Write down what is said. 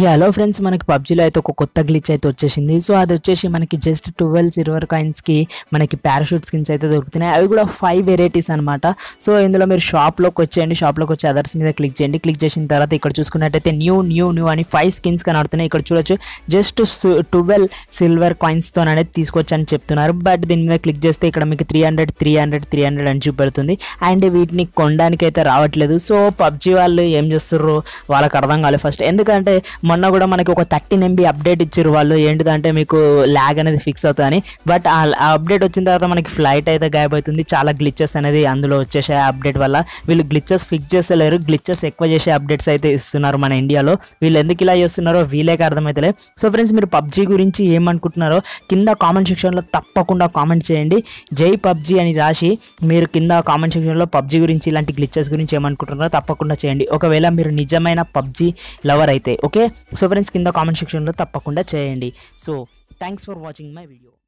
ఈ hello friends మనకి పబ్జీలో అయితే ఒక కొత్త గ్లిచ్ అయితే వచ్చేసింది సో అది వచ్చేసి మనకి జస్ట్ ట్వెల్వ్ సిల్వర్ కాయిన్స్కి మనకి పారాషూట్ స్కిన్స్ అయితే దొరుకుతున్నాయి అవి కూడా ఫైవ్ వెరైటీస్ అనమాట సో ఇందులో మీరు షాప్లోకి వచ్చేయండి షాప్లోకి వచ్చి అదర్స్ మీద క్లిక్ చేయండి క్లిక్ చేసిన తర్వాత ఇక్కడ చూసుకున్నట్టయితే న్యూ న్యూ న్యూ అని ఫైవ్ స్కిన్స్ కనబడుతున్నాయి ఇక్కడ చూడొచ్చు జస్ట్ ట్వెల్వ్ సిల్వర్ కాయిన్స్తో అనేది తీసుకొచ్చి అని చెప్తున్నారు బట్ దీని మీద క్లిక్ చేస్తే ఇక్కడ మీకు three hundred three hundred three hundred అని చూపెడుతుంది అండ్ వీటిని కొనడానికి అయితే రావట్లేదు సో పబ్జీ వాళ్ళు ఏం చేస్తుర్రు వాళ్ళకి అర్థం కాలేదు ఫస్ట్ ఎందుకంటే మొన్న కూడా మనకి ఒక థర్టీన్ ఎంబీ అప్డేట్ ఇచ్చారు వాళ్ళు ఏంటిదంటే మీకు ల్యాగ్ అనేది ఫిక్స్ అవుతుందని బట్ ఆ అప్డేట్ వచ్చిన తర్వాత మనకి ఫ్లైట్ అయితే గాయబవుతుంది చాలా గ్లిచెస్ అనేది అందులో వచ్చేసాయి ఆ అప్డేట్ వల్ల వీళ్ళు గ్లిచెస్ ఫిక్స్ చేస్తలేరు గ్లిచెస్ ఎక్కువ చేసే అప్డేట్స్ అయితే ఇస్తున్నారు మన ఇండియాలో వీళ్ళు ఎందుకు ఇలా చేస్తున్నారో వీళ్ళకే అర్థమవుతలే సో ఫ్రెండ్స్ మీరు పబ్జీ గురించి ఏమనుకుంటున్నారో కింద కామెంట్ సెక్షన్లో తప్పకుండా కామెంట్ చేయండి జై పబ్జీ అని రాసి మీరు కింద కామెంట్ సెక్షన్లో పబ్జీ గురించి ఇలాంటి గ్లిచెస్ గురించి ఏమనుకుంటున్నారో తప్పకుండా చేయండి ఒకవేళ మీరు నిజమైన పబ్జీ లవర్ అయితే ఓకే సో ఫ్రెండ్స్ కింద కామెంట్ సెక్షన్లో తప్పకుండా చేయండి so thanks for watching my video